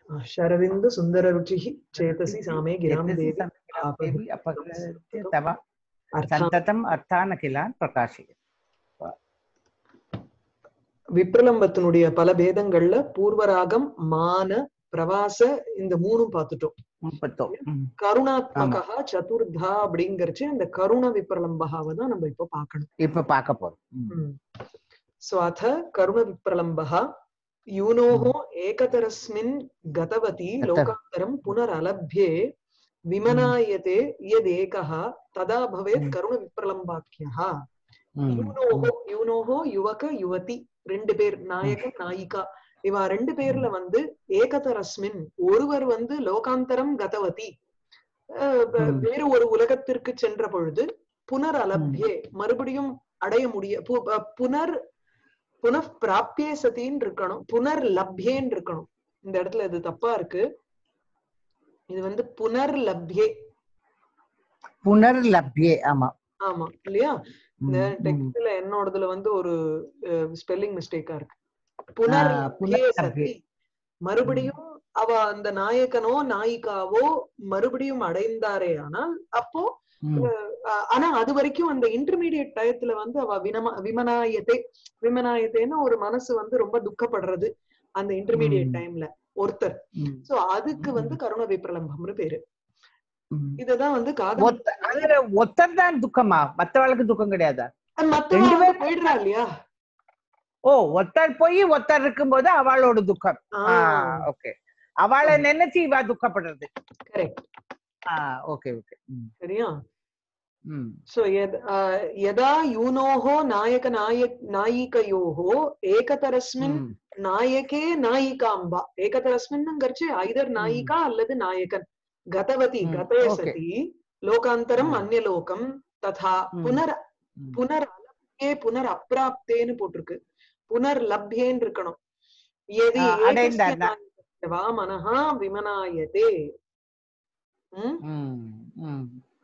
शरविन्द सुन्दररुचिः चेतसि सामे गिरां चेतसि देवी समेकिलां आपहि देवी अपगृह्य तव अर्थान् सन्ततम् अर्थानखिलान् प्रकाशय விப்ரலம்பத்தினுடைய பல பேதங்கள்ல பூர்வராகம் மான பிரவாச இந்த மூணும் பார்த்துட்டோம் முப்பத்தோ ம். கருணாத்மகா சதுர்தா அப்படிங்கறச்சு அந்த கருண விப்ரலம்பகாவை தான் நம்ம இப்ப பார்க்கணும் இப்ப பார்க்க போறோம் ம். सो अथ करुणविप्रलम्बः यूनोः एकतरस्मिन् गतवती गत- लोकान्तरं पुनरलभ्ये विमनायते यदेकः तदा भवेत् ம். करुणविप्रलम्बाख्यः ம். யூனோஹோ யூனோஹோ யுவக யுவதி ரெண்டு பேர் நாயகன் நாயிகா இவா ரெண்டு பேர்ல வந்து ஏகதரஸ்மின் ஒருவர் வந்து லோகாந்தரம் கதவதி அஹ் வ- ம். வேறு ஒரு உலகத்திற்கு சென்ற பொழுது புனர் அலப்யே மறுபடியும் அடைய முடிய பு- ப- புனர் புனః பிராப்பியே சதின்னு இருக்கணும் புனர் லப்யேன்னு இருக்கணும் இந்த இடத்துல இது தப்பா இருக்கு இது வந்து புனர் லப்யே புனர்லப்யே ஆமா ஆமா இல்லையா இந்த ம், ம். டெக்ஸ்ட்ல என்னோடதுல வந்து ஒரு ஸ்பெல்லிங் மிஸ்டேக்கா இருக்கு ஆ, புனர் புனர்லப்யே. சதி மறுபடியும் அவ அந்த நாயகனோ நாயிகாவோ மறுபடியும் அடைந்தாரே ஆனால் அப்போ ம். அஹ், ஆனா அது வரைக்கும் அந்த இன்டர்மீடியட் டயத்துல வந்து அவ வினம விமனாயத்தை விமனாயத்தைன்னு ஒரு மனசு வந்து ரொம்ப துக்கப்படுறது அந்த இன்டர்மீடியட் ம். டைம்ல ஒருத்தர் ம். சோ அதுக்கு வந்து கருண விப்ரலம்பம்னு பேரு ம். இததான் வந்து காதல் ஒத்த- அதுல ஒத்தர் தான் துக்கமா மத்தவளுக்கு துக்கம் கிடையாதா மத்தவங்க ரெண்டு பேரும் போயிடுறா இல்லையா ஓ ஒத்தர் போய் ஒத்தர் இருக்கும்போது அவளோட துக்கம் ஓகே அவளை நினைச்சு இவ துக்கப்படுறது கரெக்ட் ஆ ஓகே ஓகே சரியா ம் सो यद् अ, यदा यूनोः नायक नायक नायिकयोः एकतरस्मिन् ம். नायके नायिकाम्बा एकतरस्मिन् ऐदर् नायिका அல்லது நாயகன் गतवती ம், गते okay. सति लोकान्तरम् ம். अन्यलोकं तथा ம். புனர் ம். புனர் அலப்யே புனர் அப்பிராப்தேன்னு போட்டிருக்கு புனர் லப்யேன்னு இருக்கணும் எதி ஆ, ஏகஸ்ய அடைந்தார்னா. நாயகஸ்ய வா மனஹா விமனாயதே ம்? ம், ம்.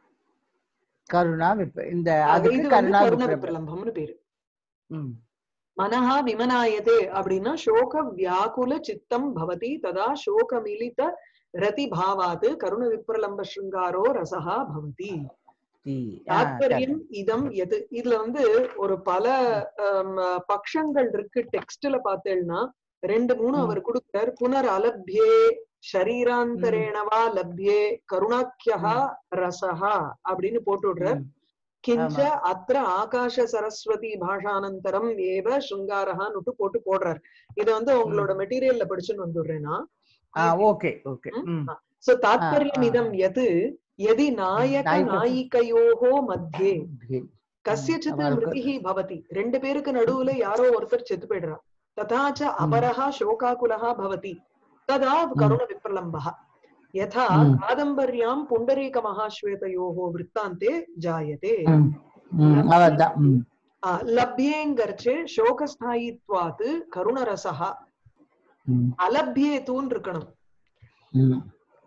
கருணா விப்ப இந்த அது அதுக்கு இது வந்து கருணா கருண விப்ரலம்பம். விப்ரலம்பம்னு பேரு ம் மனஹா விமனாயதே அப்படின்னா சோக வியாக்குல சித்தம் பவதி ததா சோகமிலித ரதி பாவாத் கருண விப்ரலம்ப ஸ்ருங்காரோ ரசஹா பவதி தி- ஆ, தாத்பரியம் இதம் எது இதுல வந்து ஒரு பல ஆம், பக்ஷங்கள் இருக்கு டெக்ஸ்ட்ல பார்த்தேன்னா ரெண்டு மூணு ம். அவர் கொடுக்கிறார் புனர் அலப்யே ஷரீராந்தரேணவா லப்யே கருணாக்கியா ரசஹா அப்படின்னு போட்டு விடுறார் ம். கிஞ்ச ஆமா. அத்திர ஆகாஷ சரஸ்வதி பாஷானந்தரம் ஏவ சுங்காரஹான்னுட்டு போட்டு போடுறார் இத வந்து உங்களோட மெட்டீரியல்ல படிச்சுன்னு வந்துடுறேன்னா ஆ ஓகே ஓகே ம் சோ தாத்பரியம் ஆ. இதம் எது எதி நாயக நாயக- நாயிகையோகோ மத்தியே ஓகே. கசியச்சித் அவளுக்கு- மிருதிஹி பவதி ரெண்டு பேருக்கு நடுவுல யாரோ ஒருத்தர் செத்து போயிடுறா ததாச்ச அபரஹா சோகாகுலஹா பவதி ததா கருண விப்ரலம்பः யதா ம். காதம்பர்யாம் புண்டரீக மகாஸ்வேதயோகோ விற்த்தாந்தே ஜாயதே ம், ம், அவர்தான் ம், ஆ, லப்யேங்கர்ச்சே சோகஸ்தாயித்வாத் கருணரசஹா ம், அலப்யே தூண் இருக்கணும் ம்.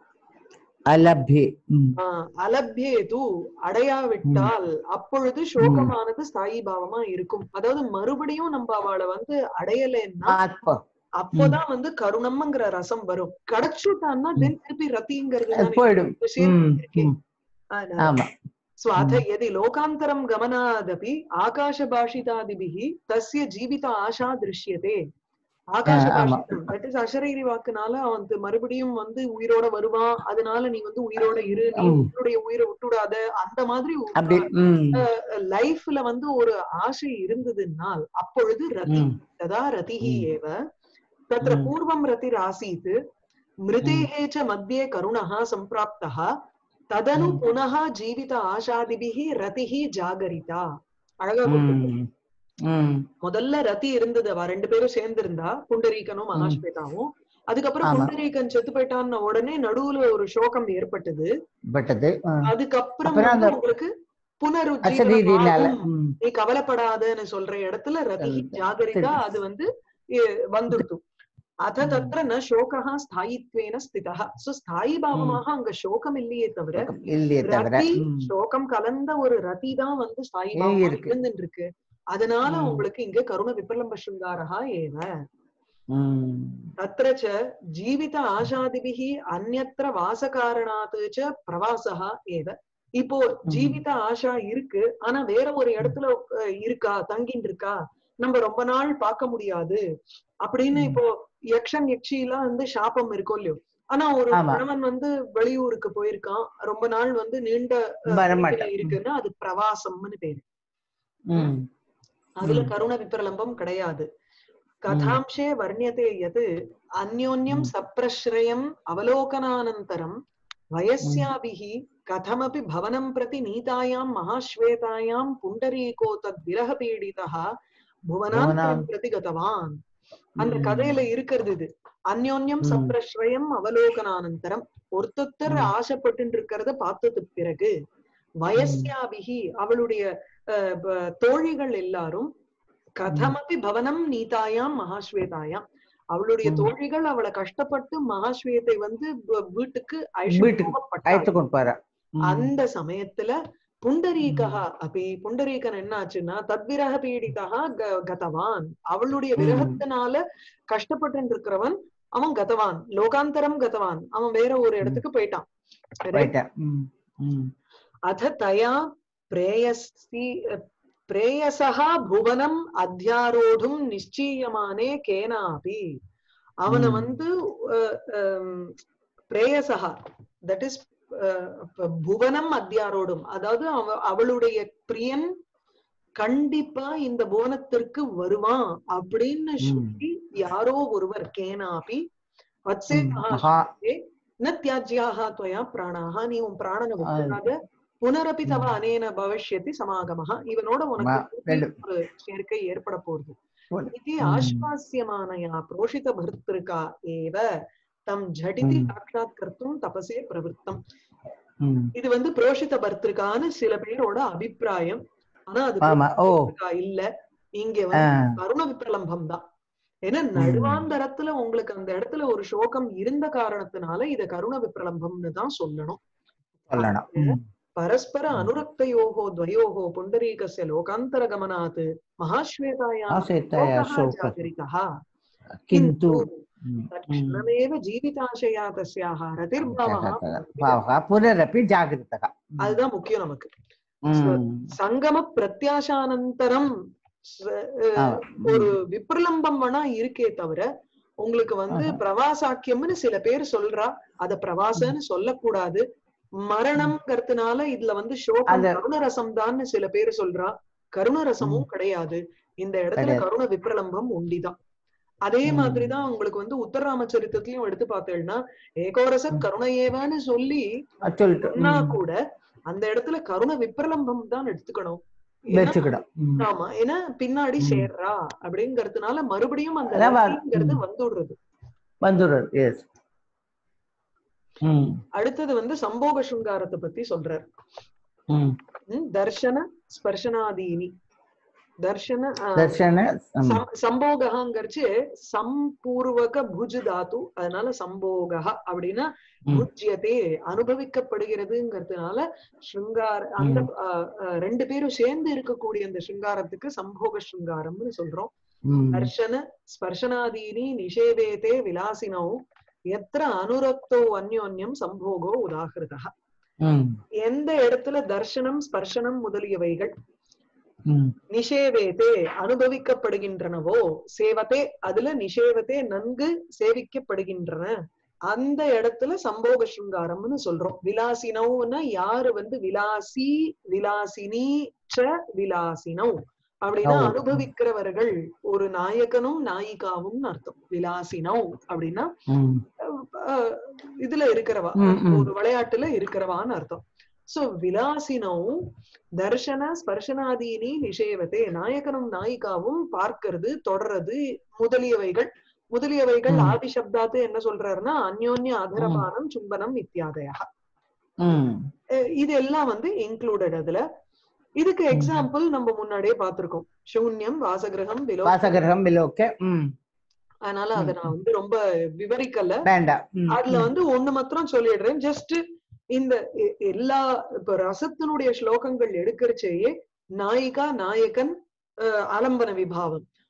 அலப்யே ம், ஆ, அலப்யே தூ அடையாவிட்டால் அப்பொழுது சோகமானது ஸ்தாயி பாவமா இருக்கும் அதாவது மறுபடியும் நம்ம அவளை வந்து அடையலைன்னா ஆத்மா அப்போதான் வந்து கருணம்ங்கிற ரசம் வரும் கிடைச்சுட்டான்னா தென் திருப்பி ரத்திங்கிறது அது தானே போயிடும் விஷயம் ம், இருக்கே. ம். அதனால ஆமா सो अथ यदि लोकान्तरं गमनादपि आकाशभाषितादिभिः तस्य जीवित आशा दृश्यते ஆகாஷ ஆ, ஆமா. பாஷிதம் தட் இஸ் அசரீரி வாக்குனால அவன் வந்து மறுபடியும் வந்து உயிரோட வருவான் அதனால நீ வந்து உயிரோட இரு நீ ம். உன்னுடைய உயிரை விட்டுடாத அந்த மாதிரி அப்படி ம், லைஃப்ல வந்து ஒரு ஆசை இருந்ததுனால் அப்பொழுது ரதி ம், ததா ரதிஹி ம். ஏவ तत्र ம். पूर्वं रतिरासीत् मृतेः च मध्ये करुणः सम्प्राप्तः तदनु ம். पुनः जीवित आशादिभिः रतिः जागरिता அழகா கொடுத்திருக்கு. ம், ம். முதல்ல ரதி இருந்தது அவ ரெண்டு பேரும் சேர்ந்து இருந்தா புண்டரீகனும் மகாஸ்வேதாவும் அதுக்கப்புறம் ஆமா. புண்டரீகன் செத்து போயிட்டான்னு உடனே நடுவுல ஒரு சோகம் ஏற்பட்டது பட்டது ஆ. அதுக்கப்புறம் அப்புறம் வந்து அந்த உங்களுக்கு அசரீரினால புனருஜீவனம் ம், நீ கவலைப்படாதன்னு சொல்ற இடத்துல ரதி சரி. ஜாகரிதா சரி. அது வந்து எ- வந்துடுது அத ம். தத்திர ந சோகா ஸ்தாயித்வேன ஸ்திதா சோ ஸ்தாயி பாவமாக அங்க சோகம் இல்லையே தவிர இல்லையே தவிர ரதி ம், சோகம் கலந்த ஒரு ரதி தான் வந்து ஸ்தாயி ஏ, பாவமா இருக்கு. இருந்துட்டு இருக்கு அதனால ம். உங்களுக்கு இங்க கருண விப்ரலம்ப சுங்காரஹா ஏவ ம். तत्र च जीवित आशादिभिः अन्यत्र வாசகாரணாத் च பிரவாசः ஏவ இப்போ ஜீவித ஆஷா இருக்கு ஆனா வேற ஒரு இடத்துல அஹ், இருக்கா தங்கின்னு இருக்கா நம்ம ரொம்ப நாள் பார்க்க முடியாது அப்படின்னு ம். இப்போ யக்ஷன் யக்ஷி எல்லாம் வந்து சாபம் இருக்கும் இல்லையோ ஆனா ஒரு ஆமா. கணவன் வந்து வெளியூருக்கு போயிருக்கான் ரொம்ப நாள் வந்து நீண்ட அஹ், வரமாட்டான். பிரிவினை இருக்குன்னா அது பிரவாசம்னு பேரு ம். அதுல ம். கருண விப்ரலம்பம் கிடையாது கதாம்சே வர்ணியதே யத் அந்யோன்யம் ம். சப்ரஸ்ரயம் அவலோகனானந்தரம் வயஸ்யாபிः கதமபி பவனம் பிரதி நீதாயாம் மகாஸ்வேதாயாம் புண்டரீகோ தத் விரக பீடிதः புவனாந்தரம் புவனாந்~ பிரதி கதவான் அந்த ம். கதையில இருக்கிறது இது அந்யோன்யம் ம். சப்ரஸ்ரயம் அவலோகனானந்தரம் ஒருத்தொத்தர் ம். ஆசைப்பட்டு இருக்கிறத பார்த்தது பிறகு வயஸ்யாபிகி அவளுடைய அஹ், ப- தோழிகள் எல்லாரும் கதமபி பவனம் நீதாயாம் மகாஸ்வேதாயாம் அவளுடைய ம். தோழிகள் அவளை கஷ்டப்பட்டு மகாஸ்வேதை வந்து வ- வீட்டுக்கு அழைச்சிட்டு வீட்டுக்கு போகப்பட்டாள். அழைத்து கொண்டு போற ம். அந்த சமயத்துல புண்டரீகா அப்படி புண்டரீகன் என்ன ஆச்சுன்னா தத்விரக பீடிதா க- கதவான் அவளுடைய ம். விரகத்தினால கஷ்டப்பட்டு இருக்கிறவன் அவன் கதவான் லோகாந்தரம் கதவான் அவன் வேற ஒரு இடத்துக்கு போயிட்டான் Right? போயிட்டேன் ம். ம். அத தயா பிரேயசி பிரேயசா புவனம் அத்தியாரோடும் நிச்சயமானே கேனாபி அவனை ம். வந்து அஹ், ஹம், பிரேயசகா தட் இஸ் புவனம் அத்தியாரோடும் அதாவது அவ அவளுடைய பிரியன் கண்டிப்பா இந்த புவனத்திற்கு வருவான் அப்படின்னு ம். சொல்லி யாரோ ஒருவர் கேனாபி வத்சே ம். மகா மகா ந தியாஜ்யாக துவயா பிராணாக நீ உன் பிராணனை விட்டுறாத புனரப்பி தவ அனேன பவிஷ்யதி சமாகமஹ இவனோட உனக்கு ம- திருப்பி ரெண்டு. ஒரு சேர்க்கை ஏற்பட போகுது ஒரு- இது ம். ஆஸ்வாசியமானயா புரோஷித பர்த்திருக்கா ஏவ தம் ஜடிதி ம். சாட்சாத் கர்த்தும் தபசே பிரவருத்தம் ம். இது வந்து புரோஷித பர்த்திருக்கான்னு சில பேரோட அபிப்பிராயம் ஆனா அது ஆமா ஓ பர்த்திருக்கா இல்ல இங்க ஆ. வந்து கருண விப்ரலம்பம் தான் ஏன்னா நடுவாந்தரத்துல உங்களுக்கு அந்த இடத்துல ஒரு சோகம் இருந்த காரணத்தினால இத கருண விப்ரலம்பம்னு தான் சொல்லணும் சொல்லணும் ம். பரஸ்பர அனுரக்தயோகோ துவயோகோ புண்டரீகஸ்ய லோகாந்தரகமனாத் மகாஸ்வேதாயாம் ஆசைத்தாய லோகः சோக जागरितः किन्तु तत्क्षणमेव जीविताशया तस्याः रतिर्भावः भावः पुनरपि जागृतः அதுதான் முக்கியம் நமக்கு ம். சங்கம பிரத்யாசானந்தரம் ச- ஆ, அஹ், ஒரு விப்ரலம்பம் வேணா இருக்கே தவிர உங்களுக்கு வந்து ஆஹா. பிரவாசாக்கியம்னு சில பேர் சொல்றா அத பிரவாசன்னு சொல்லக்கூடாது மரணம்ங்கிறதுனால இதுல வந்து சோகம் அந்த- கருணரசம் தான் சில பேர் சொல்றா கருணரசமும் கிடையாது இந்த இடத்துல கிடையாது. கருண விப்ரலம்பம் உண்டிதான் அதே ம். மாதிரிதான் உங்களுக்கு வந்து உத்தரராமச்சரித்தத்திலயும் எடுத்து பார்த்தேன்னா ஏகோரச ம். கருணையேவான்னு சொல்லி அது சொல்லிட்டு சொன்னா ம். கூட அந்த இடத்துல கருண விப்ரலம்பம் தான் எடுத்துக்கணும் ஏன்னா- வச்சுக்கிடும் ம். ஆமா ஏன்னா பின்னாடி ம். சேர்றா அப்படிங்கறதுனால மறுபடியும் அந்த அதான் வ- ரத்திங்கிறது ம். வந்துடுறது வந்துடுறது எஸ் ம் அடுத்தது வந்து சம்போக சுங்காரத்தை பத்தி சொல்றார் ம் ம், தர்ஷன ஸ்பர்ஷனாதீனி தர்ஷன ஆ, தர்ஷன ம். சம்- சம்போகங்கிறச்சு சம்பூர்வக புஜ் தாத்து அதனால சம்போகா அப்படின்னா ம். புஜ்யதே அனுபவிக்கப்படுகிறதுங்கிறதுனால ஸ்ருங்கார அந்த ம். ஆ, ஆ, ரெண்டு பேரும் சேர்ந்து இருக்கக்கூடிய அந்த ஸ்ருங்காரத்துக்கு சம்போக ஸ்ருங்காரம்னு சொல்றோம் ம். दर्शन स्पर्शनादीनि निषेवेते विलासिनौ यत्र அனுரக்தோ அந்யோன்யம் சம்போகோ உதாகிருதः ம். எந்த இடத்துல தர்ஷனம் ஸ்பர்ஷனம் முதலியவைகள் ம். நிஷேவேதே அனுபவிக்கப்படுகின்றனவோ சேவத்தே அதுல நிஷேவத்தே நன்கு சேவிக்கப்படுகின்றன அந்த இடத்துல சம்போக சுங்காரம்னு சொல்றோம் விலாசினவுன்னா யாரு வந்து விலாசி விலாசினி ச விலாசினவ் அப்படின்னா ஓ. அனுபவிக்கிறவர்கள் ஒரு நாயகனும் நாயிகாவும் அர்த்தம் விலாசினவ் அப்படின்னா ம். அஹ், இதுல இருக்கிறவா ம், ம். ஒரு விளையாட்டுல இருக்கிறவான்னு அர்த்தம் சோ விலாசினோ தர்ஷன ஸ்பர்ஷனாதீனி நிஷேவத்தே நாயகனும் நாயிகாவும் பார்க்கிறது தொடர்றது முதலியவைகள் முதலியவைகள் ம். ஆதி சப்தாத்து என்ன சொல்றாருன்னா அந்யோன்ய அதரபானம் சும்பனம் இத்தியாதயா ம். அஹ் இது எல்லாம் வந்து இன்க்ளூடட் அதுல இதுக்கு ம். எக்ஸாம்பிள் நம்ம முன்னாடியே பார்த்திருக்கோம் சூன்யம் வாசகிரகம் விலோ வாசகிரகம் விலோக்க ம் அதனால அதை நான் வந்து ரொம்ப விவரிக்கல வேண்டாம் ம். அதுல ம். வந்து ஒண்ணு மாத்திரம் சொல்லிடுறேன் ஜஸ்ட் இந்த எ- எல்லா இப்ப ரசத்தினுடைய ஸ்லோகங்கள் எடுக்கிறச்சேயே நாயிகா நாயகன் அஹ், ஆலம்பன விபாவம்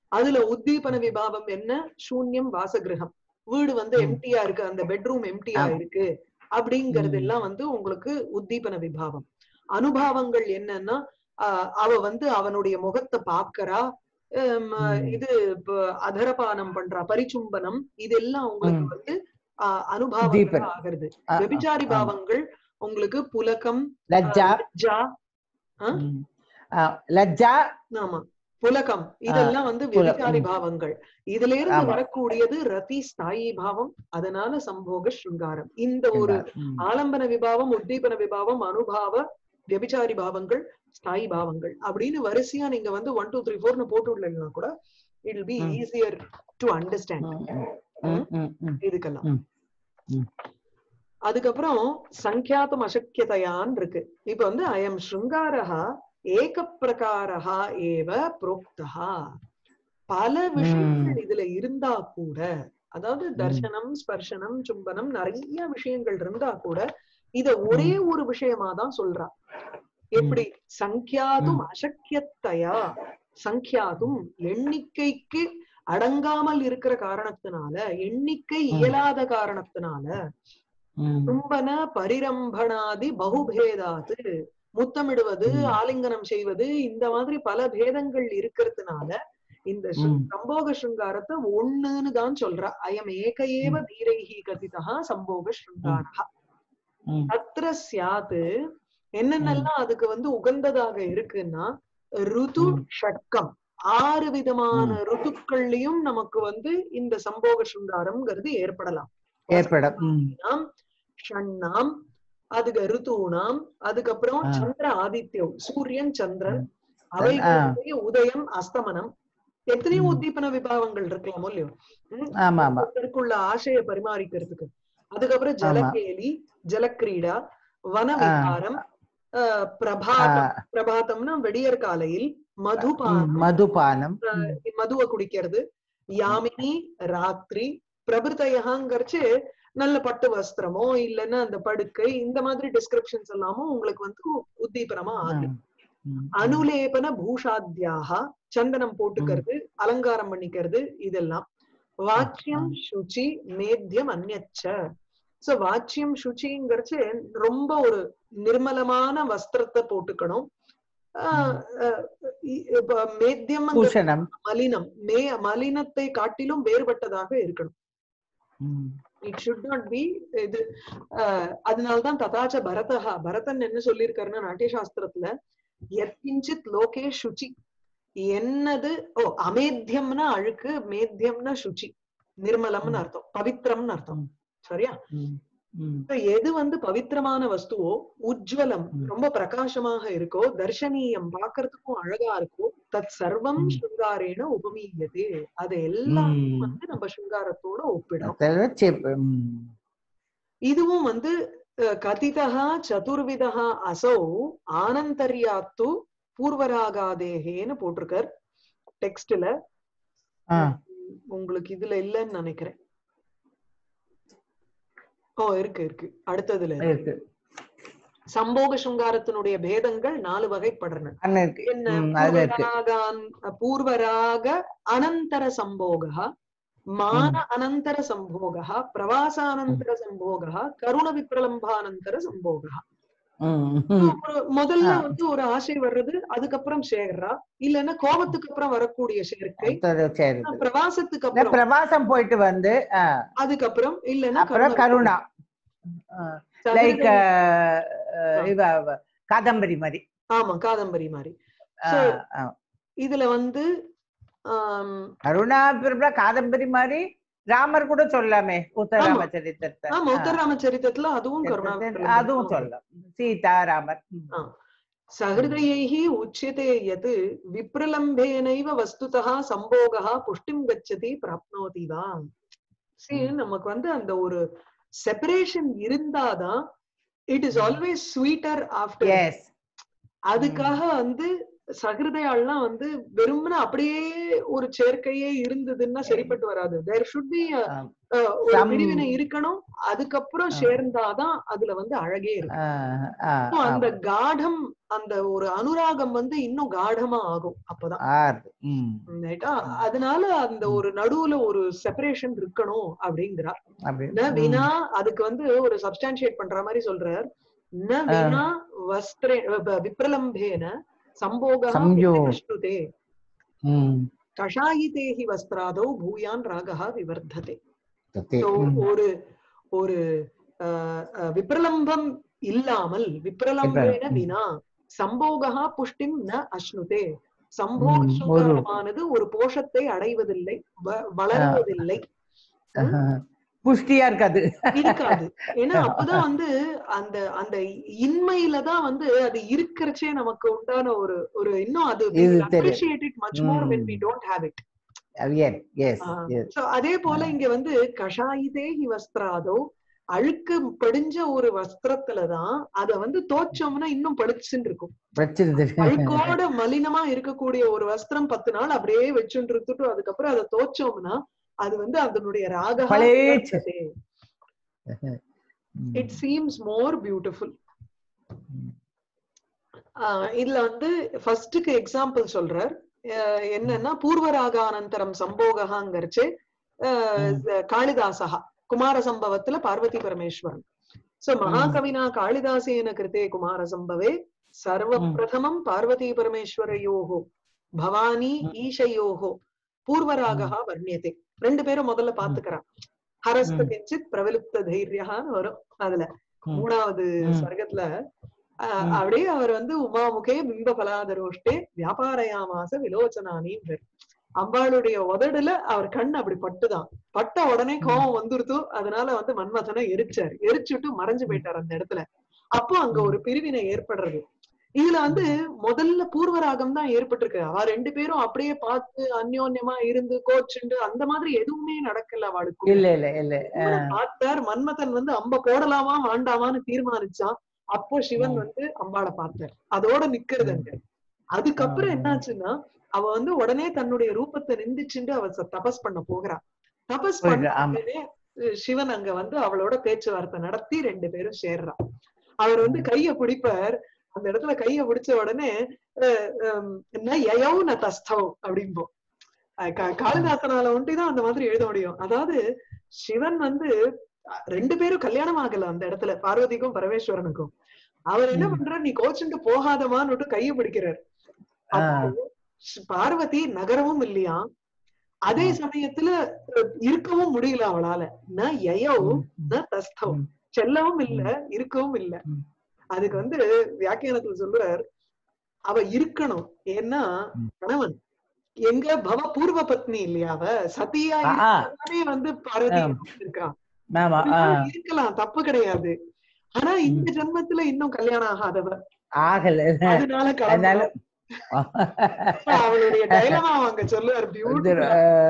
அதுல உத்தீபன விபாவம் என்ன சூன்யம் வாசகிரகம் வீடு வந்து ம். எம்டியா இருக்கு அந்த பெட்ரூம் எம்டியா ஆமா. இருக்கு அப்படிங்கறது ம். எல்லாம் வந்து உங்களுக்கு உத்தீபன விபாவம் அனுபவங்கள் என்னன்னா ஆஹ் அவ வந்து அவனுடைய முகத்தை பாக்குறா ஹம், ம். இது இப்ப அதரபானம் பண்றா பரிச்சும்பனம் இதெல்லாம் உங்களுக்கு ம். வந்து ஆஹ் அனுபவங்கள் உத்தீபனம். ஆகிறது ஆ, ஆ, வெபிச்சாரி ஆமா. பாவங்கள் உங்களுக்கு புலகம் லஜ்ஜா லஜ்ஜா ஆ? ம். ஆ, லஜ்ஜா ஆமா புலகம் இதெல்லாம் வந்து புல- விபிச்சாரி ம். பாவங்கள் இதுல இருந்து ஆமா. வரக்கூடியது ரதி ஸ்தாயி பாவம் அதனால சம்போக ஸ்ருங்காரம் இந்த ஒரு ம். ஆலம்பன விபாவம் உத்தீபன விபாவம் அனுபாவ விபிச்சாரி பாவங்கள் ஸ்தாயி பாவங்கள் அப்படின்னு வரிசையா நீங்க வந்து ஒன் டூ த்ரீ ஃபோர்னு போட்டு விடலைன்னா கூட இட் பி ம். ஈஸியர் டு அண்டர்ஸ்டாண்ட் ம், ம், ம், ம். இதுக்கெல்லாம் ம். ம். அதுக்கப்புறம் சங்கியாத்தம் அசக்கியதையான் இருக்கு இப்ப வந்து அயம் ஸ்ருங்காரஹா ஏக பிரகாரஹா ஏவ புரோக்தஹா பல விஷயங்கள் இதுல இருந்தா கூட அதாவது தர்சனம் ஸ்பர்ஷனம் சும்பனம் நிறைய விஷயங்கள் இருந்தா கூட இத ஒரே ஒரு விஷயமா தான் சொல்றா எப்படி சங்கியாதும் அசக்கியத்தையா சங்கியாதும் எண்ணிக்கைக்கு அடங்காமல் இருக்கிற காரணத்தினால எண்ணிக்கை ம். இயலாத காரணத்தினால ம். கும்பன பரிரம்பணாதி பகுபேதாது முத்தமிடுவது ம். ஆலிங்கனம் செய்வது இந்த மாதிரி பல பேதங்கள் இருக்கிறதுனால இந்த ஸ்ரு- ம். சம்போக ஸ்ருங்காரத்தை ஒண்ணுன்னு தான் சொல்றா அயம் ஏக ஏவ வீரைஹி கதிதா சம்போக ஸ்ருங்காரா ம். தத்ர சியாத்து என்னென்னலாம் அதுக்கு வந்து உகந்ததாக இருக்குன்னா ருது ம். ஷட்கம் ஆறு விதமான ருத்துக்கள்லயும் நமக்கு வந்து இந்த சம்போக ஸ்ருங்காரம்ங்கிறது ஏற்படலாம் ஏற்படும் ம். நாம் ஷண்ணாம் அதுக்கு ருத்தூனாம் அதுக்கப்புறம் ஆ. சந்திர ஆதித்யம் சூரியன் சந்திரன் ம். அவைகளுடைய உதயம் அஸ்தமனம் எத்தனையோ ம். உத்தீபன விபாவங்கள் இருக்கலாமோ இல்லையோ ம்? ஆமா ஆமா ஒருத்தருக்குள்ள ஆசைய பரிமாறிக்கிறதுக்கு அதுக்கப்புறம் ஆமா. ஜலகேலி ஜலக்கிரீடா வன ஆ. விகாரம் ஆஹ் ஆ, பிரபாதம் பிரபாதம்னா வெடியற் காலையில் ம், மதுபானம் மதுபானம் ம். மதுவை குடிக்கிறது யாமினி ராத்திரி பிரபிருத்தையகாங்கிறச்சு நல்ல பட்டு வஸ்திரமோ இல்லைன்னா அந்த படுக்கை இந்த மாதிரி டிஸ்கிரிப்ஷன்ஸ் எல்லாமும் உங்களுக்கு வந்து உத்தீபனமா ஆகுது ம். ம். அனுலேபன பூஷாத்யாக சந்தனம் போட்டுக்கிறது அலங்காரம் பண்ணிக்கிறது இதெல்லாம் வாச்சியம் சுச்சி மேத்தியம் அந்நச்ச சோ வாச்சியம் சுச்சிங்கிறச்சு ரொம்ப ஒரு நிர்மலமான வஸ்திரத்தை போட்டுக்கணும் ஆஹ் அஹ் இ- இப்ப மேத்தியம் பூஷணம் மலினம் மே மலினத்தை காட்டிலும் வேறுபட்டதாக இருக்கணும் ம். இட் ஷுட் நாட் பி இது அஹ், அதனால்தான் ததாச்ச பரதஹா பரதன் என்ன சொல்லியிருக்காருன்னா நாட்டிய சாஸ்திரத்துல எத்கிஞ்சித் லோகே சுச்சி என்னது ஓ அமேத்தியம்னா அழுக்கு மேத்தியம்னா சுச்சி நிர்மலம்னு அர்த்தம் பவித்திரம்னு அர்த்தம் சரியா ம். ம். இப்ப எது வந்து பவித்திரமான வஸ்துவோ உஜ்வலம் ம். ரொம்ப பிரகாசமாக இருக்கோ தர்ஷனீயம் பாக்குறதுக்கும் அழகா இருக்கோ தத் சர்வம் ம். ஸ்ருங்காரேன உபமீயதே அது எல்லாம் ம். வந்து நம்ம சிருங்காரத்தோட ஒப்பிடும் அதாவது செப்- ம். இதுவும் வந்து அஹ், கதிதா சதுர்விதா அசௌ ஆனந்தர்யாத்து பூர்வராகாதேகேன்னு போட்டிருக்கார் டெக்ஸ்ட்ல ஆ, உங்களுக்கு இதுல இல்லைன்னு நினைக்கிறேன் ஓ இருக்கு இருக்கு அடுத்ததுல இருக்கு. இருக்கு சம்போக சுங்காரத்தினுடைய பேதங்கள் நாலு வகைப்படுறன அண்ணன் இருக்கு என்ன ம், அதுல இருக்கு பூர்வராகான் பூர்வராக அனந்தர சம்போகः மான அனந்தர சம்போகः பிரவாசானந்தர சம்போகः கருண விப்ரலம்பானந்தர சம்போகः ம், ம். ஒரு முதல்ல ஆ. வந்து ஒரு ஆசை வர்றது அதுக்கப்புறம் சேர்றா இல்லைன்னா கோபத்துக்கு அப்புறம் வரக்கூடிய சேர்க்கை அடுத்தது சரி பிரவாசத்துக்கு இந்த அப்புறம் பிரவாசம் போயிட்டு வந்து ஆ, அதுக்கப்புறம் இல்லைன்னா அப்புறம் கருணா லைக் இவ அவ, காதம்பரி மாதிரி ஆமா காதம்பரி மாதிரி ஆ, So, ஆ. இதுல வந்து ஆம், கருணா பிறகு காதம்பரி மாதிரி ராமர் கூட சொல்லாமே உத்தராம சரித்திரத்தை ஆமா உத்தரராமச்சரித்தத்துல அதுவும் கருணா ஆ, அதுவும் சொல்லலாம் சீதா ராமர் ம். सहृदयैः उच्यते यत् விப்ரலம்பேனைவ வஸ்துதா சம்போகா புஷ்டிம் கச்சதி பிராப்னோதி வா See, நமக்கு வந்து அந்த ஒரு செப்பரேஷன் இருந்தாதான் it is Mm. Always sweeter after எஸ் அதுக்காக வந்து சகிருதையாள்லாம் வந்து வெறுமனே அப்படியே ஒரு சேர்க்கையே இருந்ததுன்னா சரிப்பட்டு வராது தேர் ஷுட் பி ஆம். ஒரு Some- பிரிவினை இருக்கணும் அதுக்கப்புறம் ஆ. சேர்ந்தாதான் அதுல வந்து அழகே இருக்கு ஆஹ் ஆஹ் So, அந்த ஆம். காடம் அந்த ஒரு அனுராகம் வந்து இன்னும் காடமா ஆகும் அப்பதான் ஆறு ம் ரைட்டா அதனால அந்த ஒரு நடுவுல ஒரு செப்பரேஷன் இருக்கணும் அப்படிங்கிறா அப்படி ந ம். வினா அதுக்கு வந்து ஒரு சப்ஸ்டான்ஷியேட் பண்ற மாதிரி சொல்றார் ந வினா வஸ்திரே வ- விப்ரலம்பேன சம்போக சம்யோ. ஸ்ருதே ம் கஷாயிதே ஹி வஸ்திராதோ பூயான் ராகா விவர்ததே தத்தே. So, ம். ஒரு ஒரு அஹ், அஹ், விப்ரலம்பம் இல்லாமல் விப்ரலம்பேன விப்ர- ம். வினா சம்போகா புஷ்டிம் ந அஷ்ணுதே சம்போ ம், ஒரு- சுகாரமானது ஒரு போஷத்தை அடைவதில்லை வ- வளருவதில்லை ஆஹா. புஷ்டியா இருக்காது இருக்காது ஏன்னா அப்பதான் வந்து அந்த அந்த இன்மையில தான் வந்து அது இருக்கிறச்சே நமக்கு உண்டான ஒரு ஒரு இன்னும் அது இது தெரியும். Appreciate it much more when we hmm. Don't have it yes yes yes so அதே போல இங்க வந்து கஷாயிதே ஹி வஸ்திராதோ அழுக்கு படிஞ்ச ஒரு வஸ்திரத்துலதான் அத வந்து தோச்சோம்னா இன்னும் பளிச்சுன்னு இருக்கும் பிரச்சனை அழுக்கோட மலினமா இருக்கக்கூடிய ஒரு வஸ்திரம் பத்து நாள் அப்படியே வச்சுட்டு இருந்துட்டு அதுக்கப்புறம் அதை தோச்சோம்னா அது வந்து அதனுடைய ராக பளேச்சு. இட் சீம்ஸ் மோர் பியூட்டிஃபுல் இதுல வந்து ஃபர்ஸ்டுக்கு எக்ஸாம்பிள் சொல்றார் அஹ் என்னன்னா பூர்வராகானந்தரம் சம்போகங்கிறச்சு காளிதாசகா குமார சம்பவத்துல பார்வதி பரமேஸ்வரன் சோ மகாகவினா காளிதாசேன கிருதே குமார சம்பவே சர்வ ம். பிரதமம் பார்வதி பரமேஸ்வரயோகோ பவானி ம். ஈஷயோகோ பூர்வராகா வர்ணியதே ரெண்டு பேரும் முதல்ல பாத்துக்கிறான் ஹரஸ்த ம். கிஞ்சித் பிரவிலுப்த தைரியகான்னு வரும் அதுல ம். மூணாவது ம். சர்க்கத்துல ஆஹ் ம். அப்படியே அவர் வந்து உமாமுகே பிம்ப பலாதரோஷ்டே வியாபாரயாமாச விலோச்சனானி அம்பாளுடைய உதடுல அவர் கண் அப்படி பட்டுதான் பட்ட உடனே கோபம் வந்துருத்து அதனால வந்து மன்மதனை எரிச்சார் எரிச்சுட்டு மறைஞ்சு போயிட்டார் அந்த இடத்துல அப்போ அங்க ஒரு பிரிவினை ஏற்படுறது இதுல வந்து முதல்ல பூர்வராகம் தான் ஏற்பட்டிருக்கு அவ ரெண்டு பேரும் அப்படியே பார்த்து அந்யோன்யமா இருந்து கோச்சுண்டு அந்த மாதிரி எதுவுமே நடக்கல அவளுக்கு இல்ல இல்ல இல்ல சிவனை பார்த்தார் மன்மதன் வந்து அம்ப போடலாமா வேண்டாமான்னு தீர்மானிச்சான் அப்போ சிவன் ம். வந்து அம்பாளை பார்த்தார் அதோட நிக்கிறது அங்க அதுக்கப்புறம் ம். என்னாச்சுன்னா அவ வந்து உடனே தன்னுடைய ரூபத்தை நிந்திச்சுண்டு அவ ச- தபஸ் பண்ண போகிறா தபஸ் போயிட்டு, பண்ண ஆமா. உடனே அஹ், சிவன் அங்க வந்து அவளோட பேச்சுவார்த்தை நடத்தி ரெண்டு பேரும் சேர்றா அவர் வந்து கைய பிடிப்பார் அந்த இடத்துல கைய பிடிச்ச உடனே அஹ், ஹம், ந யயௌ ந தஸ்தௌ அப்படிம்போம் அஹ் கா- காளிதாசனால ஒண்டிதான் அந்த மாதிரி எழுத முடியும் அதாவது சிவன் வந்து அஹ், ரெண்டு பேரும் கல்யாணம் ஆகல அந்த இடத்துல பார்வதிக்கும் பரமேஸ்வரனுக்கும் அவர் என்ன ம். பண்றார் நீ கோச்சுண்டு போகாதமான்னு கைய பிடிக்கிறார் ஆ. அப்போ ஸ்- பார்வதி நகரவும் இல்லையா அதே ஆ. சமயத்துல அஹ், இருக்கவும் முடியல அவளால ந யயௌ ம். ந தஸ்தௌ ம். செல்லவும் இல்ல இருக்கவும் இல்ல ம். அதுக்கு வந்து வியாக்கியானத்துல சொல்றார் அவ இருக்கணும் ஏன்னா ம். கணவன் எங்க பவ பூர்வ பத்னி இல்லையா அவ சதியா ஆ, ஆ. இருக்கவே வந்து பார்வதி ஆம். இருக்கா ஆமா ஆ. அதனால இருக்கலாம் தப்பு கிடையாது ஆனா இந்த ஜென்மத்துல இன்னும் கல்யாணம் ஆகாதவ ஆகல அதனால அதனால கிளம்பணும். அவளுடைய டைலமா அவங்க சொல்லுவார் இது, பியூட்டிஃபுல்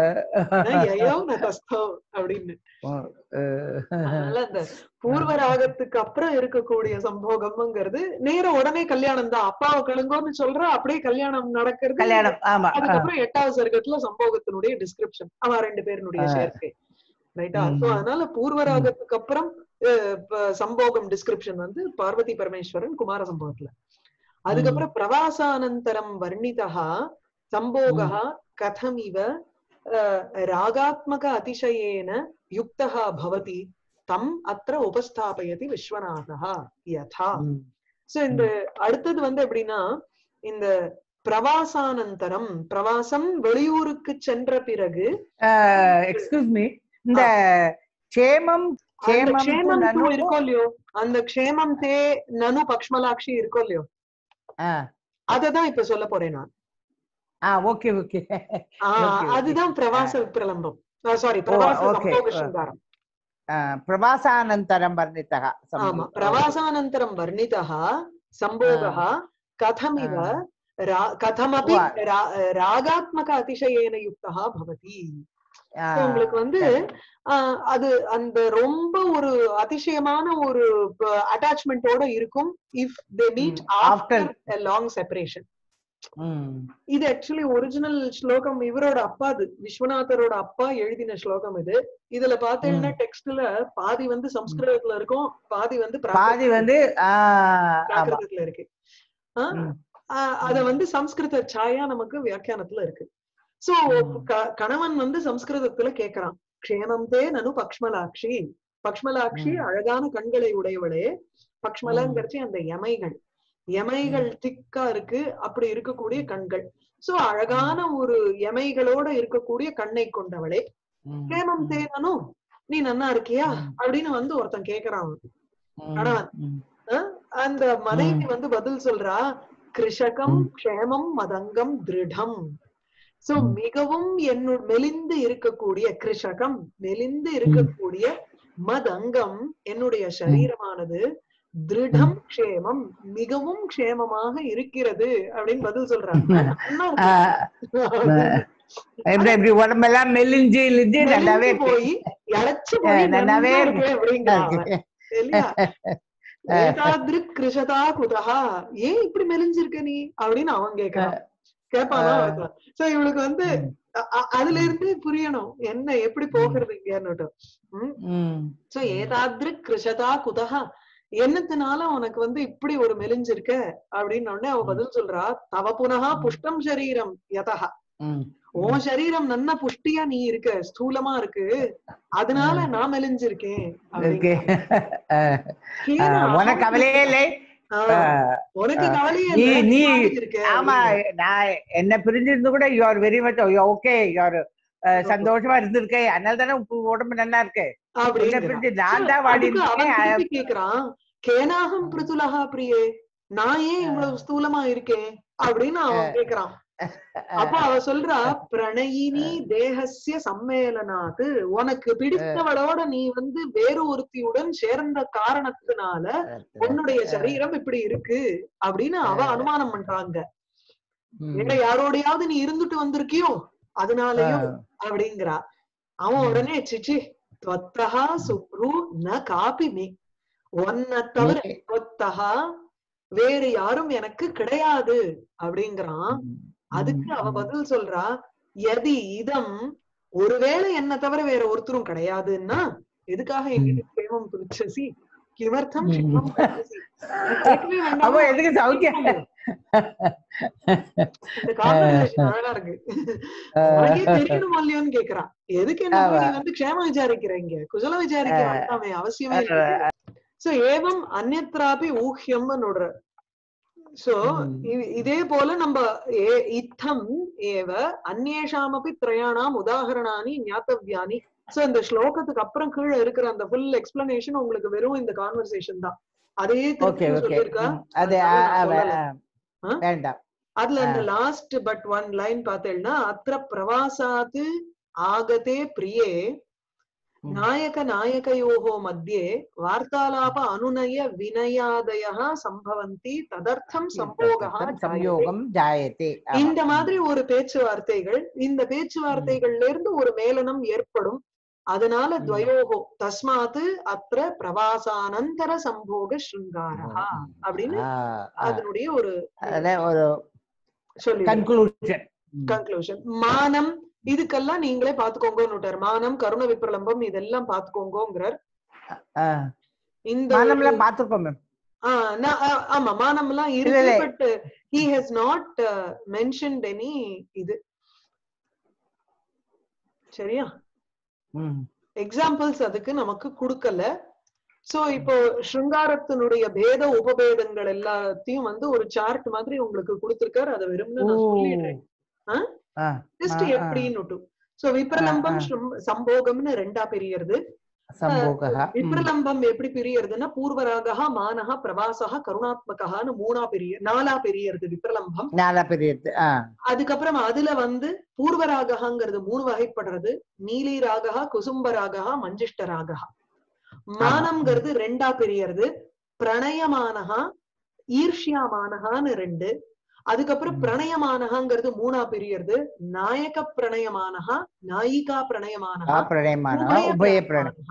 அஹ், அப்படின்னு அஹ், அதனால அந்த பூர்வ ராகத்துக்கு அப்புறம் இருக்கக்கூடிய சம்போகம்ங்கிறது நேர உடனே கல்யாணம் தான் அப்பாவை கழுங்கோன்னு சொல்ற அப்படியே கல்யாணம் நடக்கிறது கல்யாணம் ஆமா ஆ. அதுக்கப்புறம் எட்டாவது சர்க்கத்துல சம்போகத்தினுடைய டிஸ்கிரிப்ஷன் அவ ரெண்டு பேருனுடைய ஆ. சேர்க்கை ரைட்டா ம். சோ அதனால பூர்வ ராகத்துக்கு அப்புறம் அஹ், ப- சம்போகம் டிஸ்கிரிப்ஷன் வந்து பார்வதி பரமேஸ்வரன் குமார சம்பவத்துல அதுக்கப்புறம் பிரவாசானந்தரம் வர்ணிதா சம்போகா கதமிவ அஹ், ராகாத்மக அதிசயேன யுக்தா பவதி தம் அத்திர உபஸ்தாபயதி விஸ்வநாதா யதா ம். சோ இந்த அடுத்தது வந்து எப்படின்னா இந்த பிரவாசானந்தரம் பிரவாசம் வெளியூருக்கு சென்ற பிறகு எக்ஸ்கியூஸ் மீ இந்த க்ஷேமம் அந்த க்ஷேமம் க்ஷேமம் நனு தூ இருக்கோ இல்லையோ அந்த க்ஷேமம் தே நனு பக்ஷ்மலாட்சி இருக்கோ இல்லையோ ஆ அததான் இப்ப சொல்ல போறேன் நான் ஆ ஓகே ஓகே ஆஹ் Okay, okay. அதுதான் பிரவாச விப்ரலம்பம் சாரி பிரவாச okay. சம்போக சிங்காரம் பிரவாசானந்தரம் வர்ணித்தக ஆமா பிரவாசானந்தரம் வர்ணிதா சம்போகः கதமிவ ரா- கதமபி வா. ரா- ராகாத்மக அதிசயேன யுக்தா பவதி So, உங்களுக்கு வந்து ஆஹ், அது அந்த ரொம்ப ஒரு அதிசயமான ஒரு அட்டாச்மெண்டோட இருக்கும் if they meet Mm. After- after long separation ம். இது ஆக்சுவலி ஒரிஜினல் ஸ்லோகம் இவரோட அப்பாது விஸ்வநாதரோட அப்பா எழுதின ஸ்லோகம் இது இதுல பாத்தீங்கன்னா டெக்ஸ்ட்ல பாதி வந்து சம்ஸ்கிருதத்துல இருக்கும் பாதி வந்து பாதி வந்து ஆஹ் ஆமா பிராகிருதத்துல இருக்கு ஆ? ம். ஆ, அத வந்து சம்ஸ்கிருத சாயா நமக்கு வியாக்கியானத்துல இருக்கு சோ ம். க- கணவன் வந்து சம்ஸ்கிருதத்துல கேக்குறான் க்ஷேமம் தே நனு பக்ஷ்மலாட்சி பக்ஷ்மலாட்சி ம். அழகான கண்களை உடையவளே பக்ஷ்மலங்கிறச்சு அந்த எமைகள் எமைகள் திக்கா இருக்கு அப்படி இருக்கக்கூடிய கண்கள் சோ அழகான ஒரு எமைகளோட இருக்கக்கூடிய கண்ணை கொண்டவளே ம். க்ஷேமம் தே நனு நீ நன்னா இருக்கியா ம். அப்படின்னு வந்து ஒருத்தன் கேக்குறான் அவன். ம். கணவன். ம். அந்த மனைவி வந்து பதில் சொல்றா கிருஷகம் ம். க்ஷேமம் மதங்கம் திருடம் சோ ம். மிகவும் என்னு மெலிந்து இருக்கக்கூடிய கிருஷகம் மெலிந்து இருக்கக்கூடிய மதங்கம் என்னுடைய சரீரமானது திருடம் க்ஷேமம் மிகவும் க்ஷேமமாக இருக்கிறது அப்படின்னு பதில் சொல்றாங்க நல்லா இருக்கு. ஆஹ் எப்படி எப்படி உடம்பெல்லாம் மெலிஞ்சு இழிஞ்சு நல்லாவே மெலிஞ்சு இருக்கு போய் இழைச்சு போய் அஹ் நல்லாவே நன்னா இருக்கு. இருக்கு அப்படிங்கிறான் அவன். இல்லையா அஹ் ஏதாதிருக் கிருஷதா குதஹா ஏன் இப்படி மெலிஞ்சிருக்க நீ அப்படின்னு அவன் கேக்குறான் கேட்பானா ஆஹ். சோ இவளுக்கு வந்து ம். அ- அ- அதுல இருந்து புரியணும் என்ன எப்படி போகிறது இங்கன்னுட்டு உம் ம். சோ ஏதாதிருக் கிருஷதா குதஹா என்னத்தினால உனக்கு வந்து இப்படி ஒரு மெலிஞ்சிருக்க அப்படின்னு உடனே அவ ம். பதில் சொல்றா தவ புனகா ம். புஷ்டம் சரீரம் யதஹா ம். உன் சரீரம் நன்னா புஷ்டியா நீ இருக்க ஸ்தூலமா இருக்கு அதனால ம். நான் மெலிஞ்சிருக்கேன் இருக்கு அஹ் கேனா, அஹ் உனக்கு கவலையே இல்லை ஆ, அஹ் உனக்கு ஆ. கவலையே நீ- இல்ல நீ- மெலிஞ்சிருக்க ஆமா அப்படிங்கிற. நான் என்ன பிரிஞ்சிருந்து கூட you are very much okay you are சந்தோஷமா இருந்திருக்கேன் அதனால தானே உப்பு உடம்பு நல்லா இருக்கு உன்னை அப்படிங்கிறான். பிரிஞ்சு நான் தான் வாடி அதுக்கு அவன் இருக்கேன் திருப்பி கேக்குறான் கேனாகம் பிருதுலகா பிரியே நான் ஏன் இவ்வளவு ஸ்தூலமா இருக்கேன் அப்படின்னு அவன் கேக்குறான் அப்ப அவ சொல்றா பிரணயினி தேகஸ்ய சம்மேளனாது உனக்கு பிடித்தவளோட நீ வந்து வேறு ஒருத்தியுடன் சேர்ந்த காரணத்தினால உன்னுடைய சரீரம் இப்படி இருக்கு அப்படின்னு அவ அனுமானம் பண்றாங்க என்ன யாரோடையாவது நீ இருந்துட்டு வந்திருக்கியோ அதனாலயும் அப்படிங்கிறா அவன் ம். உடனே சிச்சி துவத்தகா சுப்ரு ந காபி மே உன்னை தவிர துவத்தகா வேறு யாரும் எனக்கு கிடையாது அப்படிங்கிறான் அதுக்கு அவ பதில் சொல்றா எதி இதம் ஒருவேளை என்ன தவிர வேற ஒருத்தரும் கிடையாதுன்னா எதுக்காக என்கிட்ட பிரேமம் பிடிச்சசி கிமர்த்தம் ம். சிவம் பிடிச்சசி? கேட்கவே வேண்டாமா? அப்ப எதுக்கு சௌக்கியம் இந்த கான்வர்சேஷன் அழகா இருக்கு உனக்கே தெரியணும் இல்லையோன்னு கேக்குறான் எதுக்கு என்ன போய் நீ வந்து க்ஷேம விசாரிக்கிறீங்க குசல விசாரிக்க ஆ. வேண்டாமே அவசியமே இல்லை சோ ஏவம் அந்நத்ராபி ஊஹ்யம்னு நோடுற சோ ம். இதே போல நம்ம ஏ- இத்தம் ஏவ அந்நேஷாமபி திரயாணாம் உதாகரணானி ஞாத்தவ்யானி சோ இந்த ஸ்லோகத்துக்கு அப்புறம் கீழே இருக்கிற அந்த ஃபுல் எக்ஸ்பிளனேஷன் உங்களுக்கு வெறும் இந்த கான்வர்சேஷன் தான் அதே ஓகே திருப்பி ஓகே சொல்லியிருக்கா அது அதனால அ- நான் அவ- சொல்லல. அ, ஆ? வேண்டாம் அதுல அந்த ஆ. லாஸ்ட் பட் ஒன் லைன் பார்த்தேன்னா அத்திர பிரவாசாத் ஆகதே பிரியே ம். நாயக நாயகயோகோ மத்தியே வார்த்தாலாப அனுநய வினயாதய சம்பவந்தி ததர்த்தம் சம்போகா தத்தம் ஜாயதே. சம்யோகம் ஜாயத்தே ஆமா. இந்த மாதிரி ஒரு பேச்சுவார்த்தைகள் இந்த பேச்சுவார்த்தைகள்ல இருந்து ஒரு மேலனம் ஏற்படும் அதனால ம். துவயோகோ தஸ்மாத் அத்திர பிரவாசானந்தர சம்போக ஸ்ருங்காரா அப்படின்னு ஆ, ஆ. அதனுடைய ஒரு அதுல ஒரு சொல்லி கன்க்ளூஷன் கன்க்ளூஷன் மானம் இதுக்கெல்லாம் நீங்களே பாத்துக்கோங்கன்னு மானம் கருண விப்ரலம்பம் இதெல்லாம் பாத்துக்கோங்கோங்கிறார் இந்த மானம்லாம் ஒரு- பாத்துருக்கோம் மேம் ஆ, நான், ஆ, ஆமா மானம் எல்லாம் இல்ல, இருக்கு இல்ல. But he has not mentioned any இது சரியா எக்ஸாம்பிள்ஸ் அதுக்கு நமக்கு கொடுக்கல சோ இப்போ ஸ்ருங்காரத்தினுடைய பேத உபபேதங்கள் எல்லாத்தையும் வந்து ஒரு சார்ட் மாதிரி உங்களுக்கு கொடுத்திருக்காரு அதை வெறும்னு நான் சொல்லிடுறேன் ஆ? ஜஸ்ட் எப்படின்னு சோ விப்ரலம்பம் ஆ. ஸ்ரும்- சம்போகம்னு ரெண்டா பிரியறது சம்போகா விப்ரலம்பம் எப்படி பிரியறதுன்னா பூர்வராகா மானஹா பிரவாசகா கருணாத்மகான்னு மூணா பெரிய நாலா பெரியறது விப்ரலம்பம் நாலா பெரியது ஆ அதுக்கப்புறம் அதுல வந்து பூர்வராகங்கிறது மூணு வகைப்படுறது நீலி ராகா குசும்ப ராகா மஞ்சிஷ்ட ராகா மானம்ங்கிறது ரெண்டா பிரியறது பிரணயமானஹா ஈர்ஷ்யாமானஹான்னு ரெண்டு அதுக்கப்புறம் ம். பிரணயமானஹாங்கிறது மூணா பிரியறது நாயக பிரணயமானஹா நாயிகா ஆ பிரணயமானஹா பிரணயமான உபய உபய பிரணயம் பிரணயமானஹா.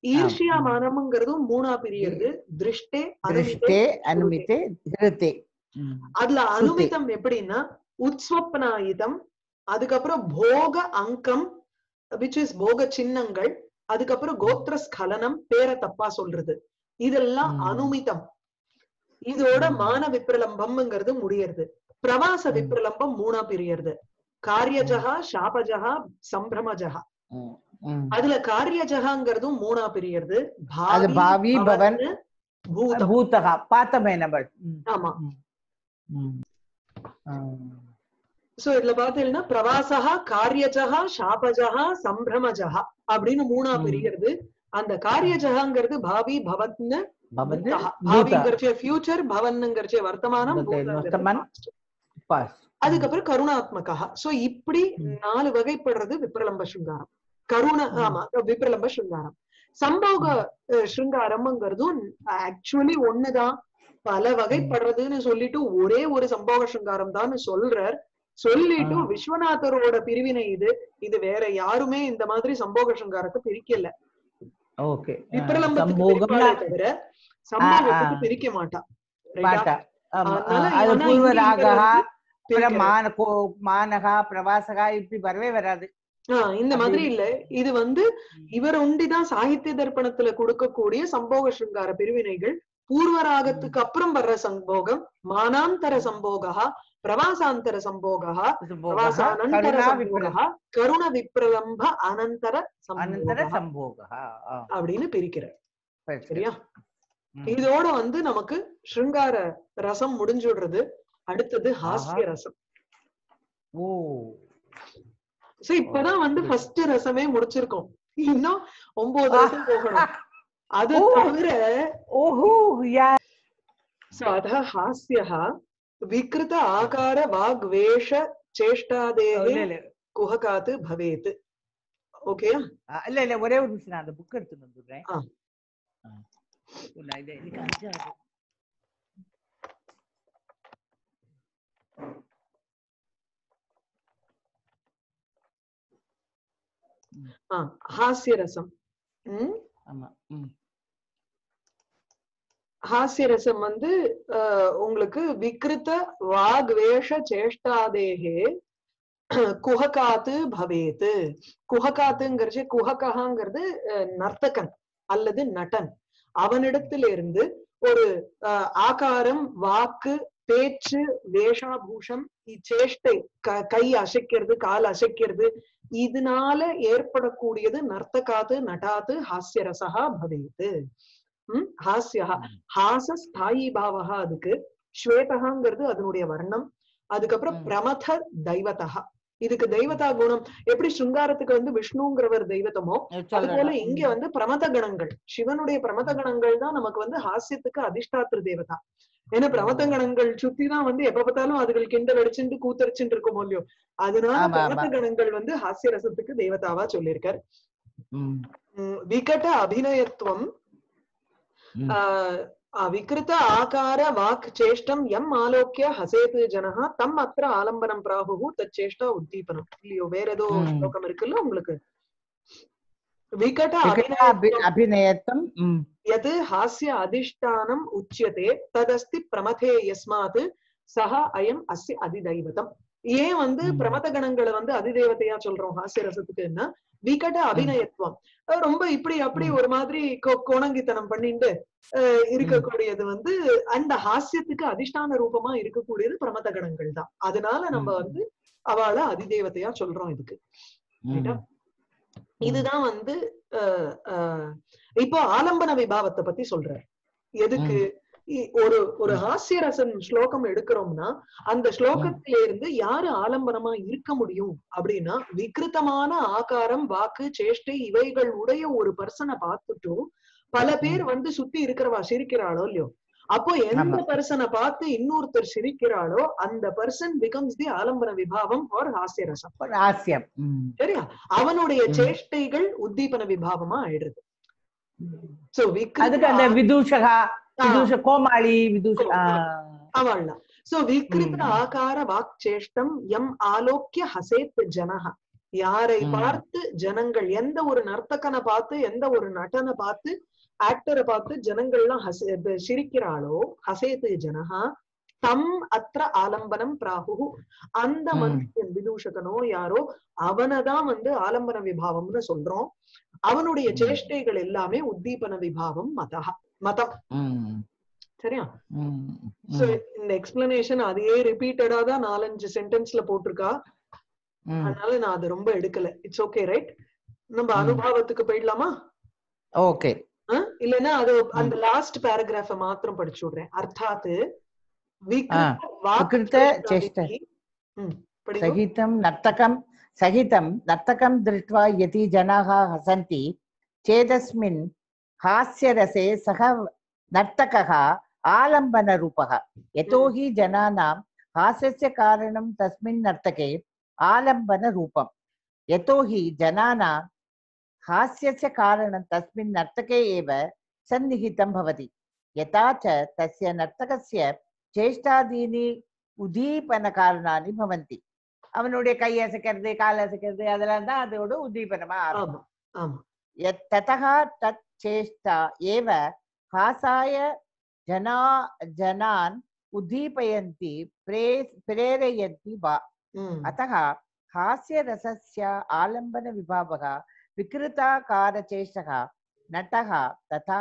ஈர்ஷ்யாமானம்ங்கிறதும் மூணா பிரியறது திருஷ்டே அனுமிதே திருஷ்டே அனுமித்தே திருத்தே ம். அதுல சுத்தி. அனுமிதம் எப்படின்னா உத்ஸ்வப்னாயுதம் அதுக்கப்புறம் போக அங்கம் விச் இஸ் போக சின்னங்கள் அதுக்கப்புறம் கோத்திர ஸ்கலனம் பேரை தப்பா சொல்றது இதெல்லாம் ம். அனுமிதம் இதோட ம். மான விப்ரலம்பம்ங்கிறது முடியறது பிரவாச ம். விப்ரலம்பம் மூணா பிரியறது காரியஜகா சாபஜகா சம்பிரமஜகா ம். ம். அதுல காரியஜகாங்கிறதும் மூணா பிரியறது அது பாவி, பவன், பவன்னு, பூதம் பூதகா பார்த்தமே நம்ம ம். ஆமா ம். ம். சோ இதுல பாத்தீங்கன்னா பிரவாசகா காரியஜகா சாபஜகா சம்பிரமஜகா அப்படின்னு மூணா ம். பிரியறது அந்த காரியஜகாங்கிறது பாவி பவத்னு பவந்து பூதகா. பூத பாவிங்கிறச்சே ஃபியூச்சர் பவன்ங்கிறச்சே வர்த்தமானம் பூத பூதங்கிறது வர்த்தமான். past. பாஸ் அதுக்கப்புறம் கருணாத்மகா சோ இப்படி ம். நாலு வகைப்படுறது விப்ரலம்ப சிருங்காரம் கருண ம். ஆமா விப்ரலம்ப சிருங்காரம் சம்போக அஹ், சிருங்காரம்ங்கிறதும் ஆக்சுவலி ஒண்ணுதான் பல வகைப்படுறதுன்னு சொல்லிட்டு ஒரே ஒரு சம்போக சிருங்காரம் தான் சொல்றார் சொல்லிட்டு ஆ. விஸ்வநாதரோட பிரிவினை இது இது வேற யாருமே இந்த மாதிரி சம்போக சிருங்காரத்தை பிரிக்கல ஓகே விப்ரலம்பத்துக்கு சம்போகம்னா பிரிப்பாளே தவிர சம்போகத்துக்கு ஆ. பிரிக்க மாட்டா Right ஆ? மாட்டா ஆமா அதனால ஆ, அது ஆனா பூர்வ இங்க இங்க ராகா வந்து அப்புறம் பிரிக்கிறது. மான கோ- மானகா பிரவாசகா இப்படி வரவே வராது ஆஹ் இந்த அப்படி மாதிரி இல்ல இது வந்து இவர் ஒண்டிதான் சாகித்ய தர்ப்பணத்துல கொடுக்கக்கூடிய சம்போக சிருங்கார பிரிவினைகள் பூர்வ ராகத்துக்கு அப்புறம் வர்ற சம்போகம் மானாந்தர சம்போகா பிரவாசாந்தர சம்போகா சுபோகா, பிரவாசானந்தர கருணா விப்ர- சம்போகா கருண விப்ரலம்ப அனந்தர அனந்தர சம்போகா சம்போகா ஆ, அப்படின்னு பிரிக்கிறார் சரி, சரி. சரியா ம். இதோட வந்து நமக்கு சிருங்கார ரசம் முடிஞ்சுடுறது அடுத்தது ஹாஸ்ய ஆஹா. ரசம் ஓ சோ இப்பதான் வந்து புரியுது. ஃபர்ஸ்ட் ரசமே முடிச்சிருக்கோம் இன்னும் ஒன்பது ரசம் போகணும் அது ஓ. தவிர ஓஹோ யா सो अतः हास्यः विकृत आकार वाग्वेष चेष्टादेः இல்ல இல்ல कुहकात् भवेत् ஓகே ஆ, இல்ல இல்ல ஒரே ஒரு நிமிஷம் நான் அந்த புக் எடுத்து வந்துடுறேன் ஆ. ஆ. இல்ல, இது எனக்கு அஞ்சாவது हास्यरसम् ம் ஆமா ம் ஹாஸ்யரசம் வந்து அஹ், உங்களுக்கு விக்ருத வாக்வேஷ சேஷ்டாதேகே குஹகாத்து பவேத் குஹகாத்துங்கிறது குஹகாங்கிறது அஹ், நர்த்தகன் அல்லது நடன் அவனிடத்திலிருந்து ஒரு அஹ், ஆகாரம் வாக்கு பேச்சு வேஷாபூஷம் இச்சேஷ்டை க- கை அசைக்கிறது கால் அசைக்கிறது இதனால ஏற்படக்கூடியது நர்த்தகாத்து நடாத்து ஹாஸ்யரசா பவேத் ம் ஹாஸ்யா ஹாச ஸ்தாயி பாவகா அதுக்கு ஸ்வேதகாங்கிறது அதனுடைய வர்ணம் அதுக்கப்புறம் ம். பிரமத தெய்வதா இதுக்கு தெய்வதா குணம் எப்படி சிருங்காரத்துக்கு வந்து விஷ்ணுங்கிறவர் தெய்வத்தமோ அது போல இங்க வந்து பிரமத கணங்கள் சிவனுடைய பிரமத கணங்கள் தான் நமக்கு வந்து ஹாஸ்யத்துக்கு அதிஷ்டாத்திரு தேவதா ஏன்னா பிரமத கணங்கள் சுத்தி தான் வந்து எப்ப பார்த்தாலும் அதுகள் கிண்டல் அடிச்சுட்டு கூத்தரிச்சுட்டு இருக்கும் இல்லையோ அதனால ஆமா, ஆமா. பிரமத கணங்கள் வந்து ஹாஸ்ய ரசத்துக்கு தேவதாவா சொல்லியிருக்கார் ம், உம் விகட அபிநயத்துவம் ம். ஆஹ் ஆஹ் விகிருத ஆகார வாக் சேஷ்டம் எம் ஆலோக்கிய ஹசேது ஜனஹா தம் அத்திர ஆலம்பனம் பிராகு தச்சேஷ்டா உத்தீபனம் இல்லையோ வேற ஏதோ ம். ஸ்லோகம் இருக்குல்ல உங்களுக்கு விகட விகட அபி- அபிநயத்துவம் அபிநயத்தம் ம், यत् हास्य अधिष्ठानम् उच्यते तदस्ति प्रमथे यस्मात् சஹ அயம் அஸ்ய அதிதைவதம் ஏன் வந்து ம். பிரமத கணங்களை வந்து அதிதேவதையா சொல்றோம் ஹாஸ்ய ரசத்துக்குன்னா விகட அபிநயத்துவம் அஹ் ரொம்ப இப்படி அப்படி ம். ஒரு மாதிரி கொ- கோணங்கித்தனம் பண்ணிட்டு அஹ் இருக்கக்கூடியது வந்து அந்த ஹாஸ்யத்துக்கு அதிஷ்டான ரூபமா இருக்கக்கூடியது பிரமத கணங்கள் தான் அதனால நம்ம ம். வந்து அவளை அதிதேவதையா சொல்றோம் இதுக்கு ம். ரைட்டா? இதுதான் வந்து அஹ், அஹ், இப்போ ஆலம்பன விபாவத்தை பத்தி சொல்றார் எதுக்கு இ- ஒரு ஒரு ம். ஹாஸ்யரசன் ஸ்லோகம் எடுக்கிறோம்னா அந்த ஸ்லோகத்தில இருந்து யாரு ஆலம்பனமா இருக்க முடியும் அப்படின்னா விகிருத்தமான ஆகாரம் வாக்கு சேஷ்டை இவைகள் உடைய ஒரு பர்சனை பார்த்துட்டும் பல பேர் வந்து சுத்தி இருக்கிறவா சிரிக்கிறாளோ இல்லையோ அப்போ எந்த ஆமா. பர்சனை பார்த்து இன்னொருத்தர் சிரிக்கிறாளோ அந்த பர்சன் பிகம்ஸ் தி ஆலம்பன விபாவம் ஃபார் ஹாஸ்யரசம் ஒரு ஹாஸ்யம் ம். சரியா அவனுடைய ம். சேஷ்டைகள் உத்தீபன விபாவமா ஆயிடுது சோ அதுக்கு அந்த விதூஷகா ஆ. விதூஷ கோமாளி விதூஷ ஆ. அவள்லாம் சோ விக்ரித ம். ஆகார வாக்சேஷ்டம் எம் ஆலோக்கிய ஹசேத் ஜனஹ யாரை ம். பார்த்து ஜனங்கள் எந்த ஒரு நர்த்தகனை பார்த்து எந்த ஒரு நடனை பார்த்து ஆக்டரை பார்த்து ஜனங்கள்லாம் ஹசே ப- சிரிக்கிறாளோ ஹசேத்து ஜனஹா தம் அத்திர ஆலம்பனம் பிராகு அந்த ம். மனுஷன் விதூஷகனோ யாரோ அவனதான் வந்து ஆலம்பன விபாவம்னு சொல்றோம் அவனுடைய ம். சேஷ்டைகள் எல்லாமே உத்தீபன விபாவம் மதா மதம் ம், சரியா ம், சோ ம், இந்த எக்ஸ்பிளனேஷன் அதையே ரிப்பீட்டடா தான் நாலஞ்சு சென்டென்ஸ்ல போட்டிருக்கா ம். அதனால நான் அது ரொம்ப எடுக்கல இட்ஸ் ஓகே ரைட் நம்ம ம். அனுபவத்துக்கு போயிடலாமா ஓகே அஹ்? இல்லைன்னா அது அந்த லாஸ்ட் பேராகிராஃப மாத்திரம் படிச்சு விடுறேன் அர்த்தாத் விக்ருத வாக் விக்ருத சேஷ்ட. ம், படிங்க. सहितं नर्तकं सहितं नर्तकं दृष्ट्वा यदि जनाः हसन्ति चेदस्मिन् हास्यरसे सः नर्तकः आलम्बनरूपः यतोहि जनानां हास्यस्य कारणं तस्मिन् नर्तके आलम्बनरूपं यतोहि जनानां हास्यस्य कारणं तस्मिन् नर्तके एव सन्निहितं भवति यथा च तस्य नर्तकस्य चेष्टादीनि உதீபனகாரணானி பவந்தி அவனுடைய கை அசைக்கிறது கால் அசைக்கிறது அதெல்லாம் தான் அதோட உதீபனமா ஆரம்பம் ஆமா ஆமா यत् ततः तत् चेष्टा एव हासाय जना जनान् उद्दीपयन्ति प्रे प्रेरयन्ति वा ம், अतः हास्यरसस्य आलम्बनविभावः विकृताकारचेष्टः नटः तथा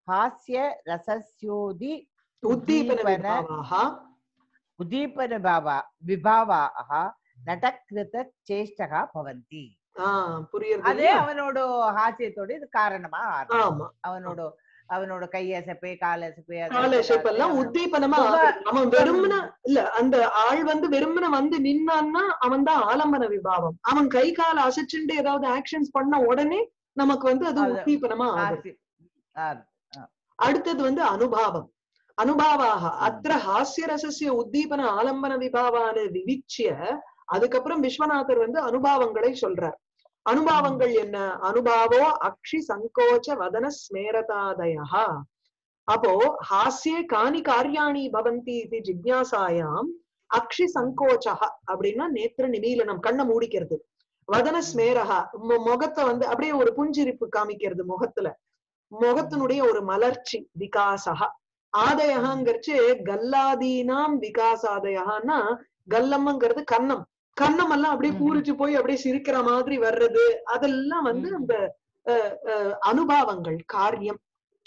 हास्यरसस्योदि உத்தீபன उद्दीपन விபாவாக उद्दीपनभावा विभावाः नटकृतचेष्टः भवन्ति ஆஹ் புரியுறது அதே இல்லையா? அவனோட ஹாஸ்யத்தோட இது காரணமா ஆறுது. ஆமா அவனோட அவனோட கையசைப்பு காலசைப்பு கால ஷேப் எல்லாம் உத்தீபனமா ரொம்ப- ஆகுது. அவன் வெறுமன இல்ல அந்த ஆள் வந்து வெறுமன வந்து நின்னான்னா அவன் தான் ஆலம்பன விபாவம் அவன் கை கால அசைச்சுண்டு ஏதாவது ஆக்ஷன்ஸ் பண்ண உடனே நமக்கு வந்து அது அது- உத்தீபனமா ஆகுது ஆறுது. அடுத்தது வந்து அனுபாவம் அனுபாவாக அத்திர ஹாஸ்யரசசிய உத்தீபன ஆலம்பன விபாவான விவிச்சிய அதுக்கப்புறம் விஸ்வநாதர் வந்து அனுபாவங்களை சொல்றார் அனுபாவங்கள் என்ன அனுபாவோ அக்ஷி சங்கோச்ச வதன ஸ்மேரதாதயா அப்போ ஹாஸ்யே காணி காரியாணி பவந்தி இது ஜிக்ஞாசாயாம் அக்ஷி சங்கோச்சா அப்படின்னா நேத்திர நிமீலனம் கண்ணை மூடிக்கிறது வதன ஸ்மேரஹா மு- முகத்தை வந்து அப்படியே ஒரு புஞ்சிரிப்பு காமிக்கிறது முகத்துல முகத்தினுடைய ஒரு மலர்ச்சி விகாசகா ஆதயகாங்கிறச்சு கல்லாதீனாம் விகாசாதயகான்னா கல்லம்மங்கிறது கன்னம் கன்னம் எல்லாம் அப்படியே ம். பூரிச்சு போய் அப்படியே சிரிக்கிற மாதிரி வர்றது அதெல்லாம் வந்து ம். அந்த அஹ், அஹ், அனுபவங்கள் காரியம்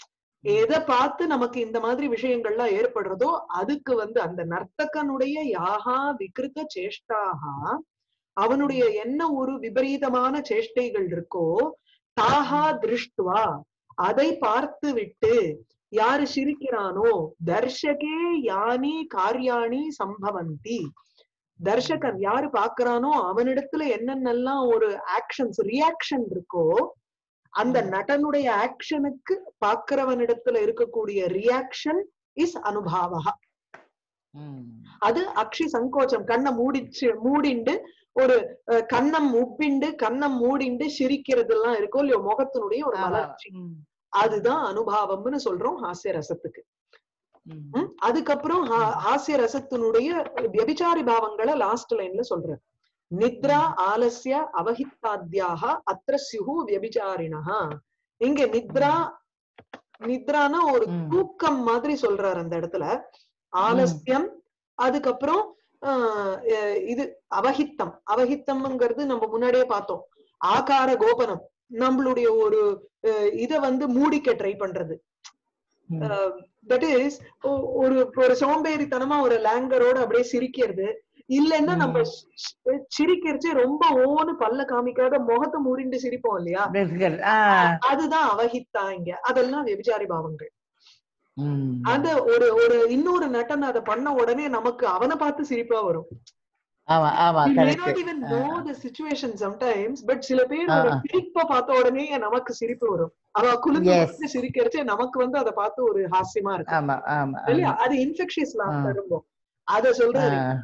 எதை பார்த்து நமக்கு இந்த மாதிரி விஷயங்கள்லாம் ஏற்படுறதோ அதுக்கு வந்து அந்த நர்த்தகனுடைய யாகா விகிருத சேஷ்டாகா அவனுடைய என்ன ஒரு விபரீதமான சேஷ்டைகள் இருக்கோ தாஹா திருஷ்டுவா அதை பார்த்து விட்டு யாரு சிரிக்கிறானோ தர்ஷகே யானி காரியாணி சம்பவந்தி தர்ஷகன் யாரு பாக்குறானோ அவனிடத்துல என்னென்னலாம் ஒரு ஆக்ஷன்ஸ் ரியாக்ஷன் இருக்கோ அந்த ம். நடனுடைய ஆக்ஷனுக்கு பாக்குறவனிடத்துல இருக்கக்கூடிய ரியாக்ஷன் இஸ் அனுபாவகா ம். அது அக்ஷி சங்கோச்சம் கண்ணை மூடிச்சு மூடிண்டு ஒரு அஹ், கன்னம் உப்பிண்டு கன்னம் மூடிண்டு சிரிக்கிறதெல்லாம் இருக்கும் இல்லையோ முகத்தினுடைய ஒரு ஆமா. மலர்ச்சி ம். அதுதான் அனுபாவம்னு சொல்றோம் ஹாஸ்ய ரசத்துக்கு ம். ம்? அதுக்கப்புறம் ஹா- ஹாஸ்ய ரசத்தினுடைய வியபிச்சாரி பாவங்களை லாஸ்ட் லைன்ல சொல்றேன் நித்ரா ஆலஸ்ய அவஹித்தாத்யாக அத்திர சியு வியபிச்சாரிணா இங்க நித்ரா நித்ரானா ஒரு ம். தூக்கம் மாதிரி சொல்றாரு அந்த இடத்துல ஆலஸ்யம் அதுக்கப்புறம் ஆஹ் அஹ் இது அவஹித்தம் அவஹித்தம்ங்கிறது நம்ம முன்னாடியே பார்த்தோம் ஆகார கோபனம் நம்மளுடைய ஒரு அஹ் இத வந்து மூடிக்க ட்ரை பண்றது ம். தட் இஸ் ஒரு ஒரு சோம்பேறித்தனமா ஒரு லேங்கரோட அப்படியே சிரிக்கிறது இல்லைன்னா ம். நம்ம சி- சிரிக்கிறச்சே ரொம்ப ஓன்னு பல்ல காமிக்காத முகத்தை மூடிண்டு சிரிப்போம் இல்லையா வெறுகள். ஆ. அதுதான் அவஹித்தா இங்க அதெல்லாம் விபச்சாரி பாவங்கள் ம். அந்த ஒரு ஒரு இன்னொரு நட்டன் அதை பண்ண உடனே நமக்கு அவனை பார்த்து சிரிப்பா வரும் ஆமா ஆமா We may correct not even know the situation sometimes, but சில பேர் ஒரு ஆ. சிரிப்ப பார்த்த உடனே நமக்கு சிரிப்பு வரும் அவ குளிர்ந்து Yes. குளிர்ந்து சிரிக்கிறச்சே நமக்கு வந்து அதை பார்த்து ஒரு ஹாஸ்யமா இருக்கு ஆமா ஆமா இல்லையா ஆமா அது இன்ஃபெக்ஷியஸ் ஆ. ரொம்ப அத சொல்றாரு ஆ.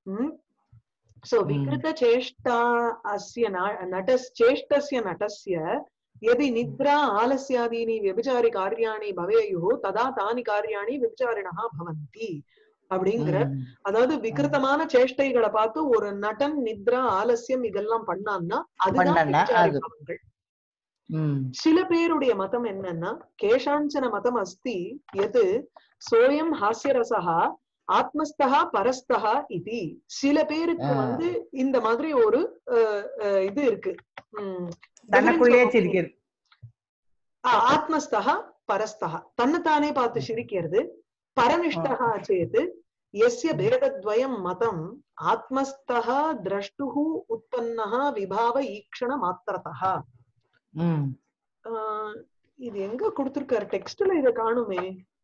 சோ ம். விகிருத சேஷ்டா அஸ்ய ந- நटस् चेष्टस्य नटस्य यदि निद्रा आलस्यादीनि व्यभिचारि कार्याणि भवेयुः तदा तानि कार्याणि व्यभिचारिणः भवन्ति அப்படிங்கிற ம். அதாவது விகிருத்தமான சேஷ்டைகளை பார்த்து ஒரு நடன் நித்ரா ஆலசியம் இதெல்லாம் பண்ணான்னா அதுதான் பண்ணான்னா விபச்சாரி அது. பாவங்கள். ம். சில பேருடைய மதம் என்னன்னா கேஷாஞ்சன மதம் அஸ்தி எது சோயம் ஹாஸ்யரசா ஆத்மஸ்தகா பரஸ்தகா இது சில பேருக்கு ஆ. வந்து இந்த மாதிரி ஒரு அஹ், அஹ், இது இருக்கு உம் தனக்குள்ளேயே difference of சிரிக்கிறது ஆ, ஆத்மஸ்தகா பரஸ்தகா தன்னைத்தானே பார்த்து சிரிக்கிறது பரனிஷ்டகா சேத் எஸ்ய பேதத்வயம் மதம் ஆத்மஸ்தகா திரஷ்டுஹு உற்பன்னः விபாவ ஈக்ஷண மாத்திரதா ம். ஆஹ் இது எங்க கொடுத்திருக்காரு டெக்ஸ்ட்ல இத காணுமே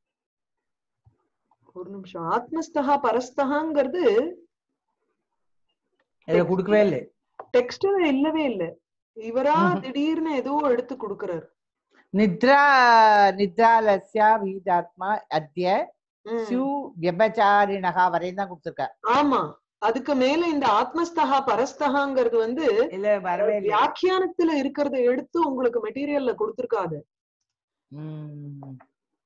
ஒரு நிமிஷம் ஆத்மஸ்தகா பரஸ்தகாங்கிறது இத குடுக்கவே இல்லை டெக்ஸ்ட்ல இல்லவே இல்ல இவரா ம்ஹும். திடீர்னு ஏதோ எடுத்து கொடுக்கறாரு நித்ரா நித்ராலஸ்யா வீதாத்மா அத்ய ம். சிவ் வியபச்சாரிணகா வரையும் தான் கொடுத்திருக்கார் ஆமா அதுக்கு மேல இந்த ஆத்மஸ்தகா பரஸ்தகாங்கிறது வந்து இல்ல வரவே இல்லை வியாக்கியானத்துல இருக்கிறத எடுத்து உங்களுக்கு மெட்டீரியல்ல கொடுத்திருக்காது ம்.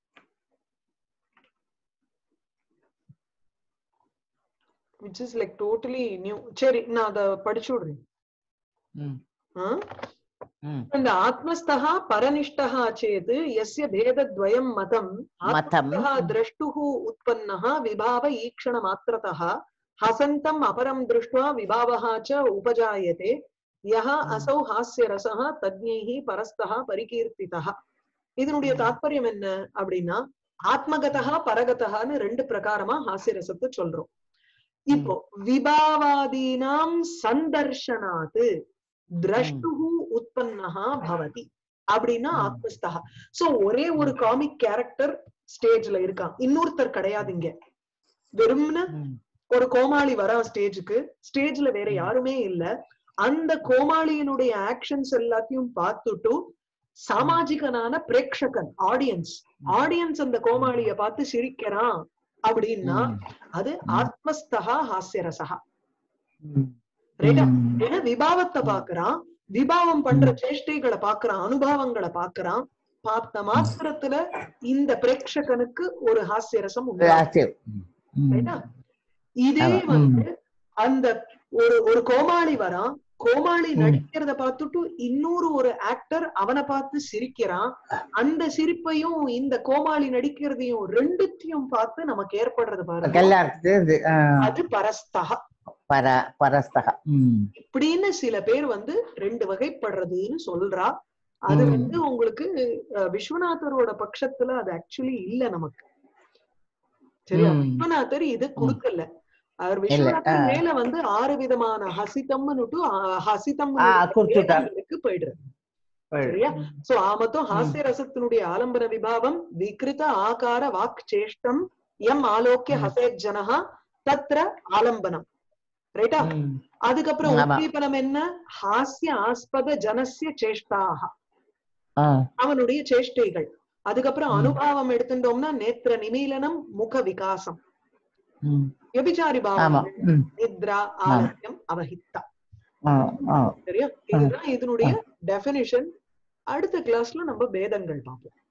Which is like totally new சரி நான் அத படிச்சு விடுறேன் ம். ஆ? ம். இந்த ஆத்மஸ்தகா பரனிஷ்டகா சேத் எஸ்ய பேதத்வயம் மதம் மதம் ஆத்மஸ்தகா திரஷ்டுः உற்பன்னः விபாவ ஈக்ஷண மாத்திரतः हसन्तम् अपरं दृष्ट्वा विभावः च उपजायते यः असौ हास्यरसः तज्ञैः परस्तः परिकीर्तितः இதனுடைய ம். தாத்பரியம் என்ன அப்படின்னா ஆத்மகதா பரகதகான்னு ரெண்டு பிரகாரமா ஹாஸ்யரசத்தை சொல்றோம் இப்போ விபாவாதீனாம் சந்தர்ஷனாத் திரஷ்டுஹு உற்பன்னஹா பவதி அப்படின்னா ம். ஆத்மஸ்தகா சோ ஒரே ஒரு காமிக் கேரக்டர் ஸ்டேஜ்ல இருக்கான் இன்னொருத்தர் கிடையாது இங்க வெறும்னு ம். ஒரு கோமாளி வரான் ஸ்டேஜுக்கு ஸ்டேஜ்ல வேற ம். யாருமே இல்ல அந்த கோமாளியினுடைய ஆக்ஷன்ஸ் எல்லாத்தையும் பார்த்துட்டு சாமாஜிகனான பிரேக்ஷகன் ஆடியன்ஸ் ஆடியன்ஸ் அந்த கோமாளிய பார்த்து சிரிக்கிறான் அப்படின்னா ம். அது ம். ஆத்மஸ்தகா ஹாஸ்யரசகா ம். ரைட்டா ம். ஏன்னா விபாவத்தை பாக்குறான் விபாவம் பண்ற சேஷ்டைகளை பாக்குறான் அனுபவங்களை பாக்குறான் பார்த்த மாத்திரத்துல இந்த பிரேக்ஷகனுக்கு ஒரு ஹாஸ்யரசம் உண்டு ஆச்சரியம். ம். ம். ரைட்டா இதே ஆமா. ம். வந்து அந்த ஒரு ஒரு கோமாளி வரான் கோமாளி ம். நடிக்கிறத பார்த்துட்டு இன்னொரு ஒரு ஆக்டர் அவனை பார்த்து சிரிக்கிறான் அந்த சிரிப்பையும் இந்த கோமாளி நடிக்கிறதையும் ரெண்டுத்தையும் பார்த்து நமக்கு ஏற்படுறது பாருங்க எல்லாருக்கு இது ஆ, அது பரஸ்தகா பர பரஸ்தகா ம். இப்படின்னு சில பேர் வந்து ரெண்டு வகைப்படுறதுன்னு சொல்றா அது ம். வந்து உங்களுக்கு அஹ், விஸ்வநாதரோட பட்சத்துல அது ஆக்சுவலி இல்ல நமக்கு சரியா ம். விஸ்வநாதர் இது கொடுக்கல அவர் இல்ல, விஸ்வநாதர் ஆ. மேல வந்து ஆறு விதமான ஹசிதம்னுட்டு ஆ- ஹசிதம் ஆ, கொடுத்துட்டார். வேதங்களுக்கு போயிடுறது சரியா? சோ ஆ மொத்தம் ஹாஸ்ய ரசத்தினுடைய ஆலம்பன விபாவம் விகிருத ஆகார வாக் சேஷ்டம் எம் ஆலோக்கிய ம். ஹசேத் ஜனஹா தத்ர ஆலம்பனம் ரைட்டா ம். அதுக்கப்புறம் ஆமா. உத்தீபனம் என்ன ஹாஸ்ய ஆஸ்பத ஜனசிய சேஷ்டாக ஆ. அவனுடைய சேஷ்டைகள் அதுக்கப்புறம் ம். அனுபாவம் எடுத்துட்டோம்னா நேத்திர நிமீலனம் முக விகாசம் ம். எபிச்சாரி ஆமா பாவம் ம். நித்ரா ஆலயம் அவஹித்தா ஆ, ஆ. சரியா இதுதான் இதனுடைய டெபினிஷன் அடுத்த கிளாஸ்ல நம்ம பேதங்கள் பார்ப்போம்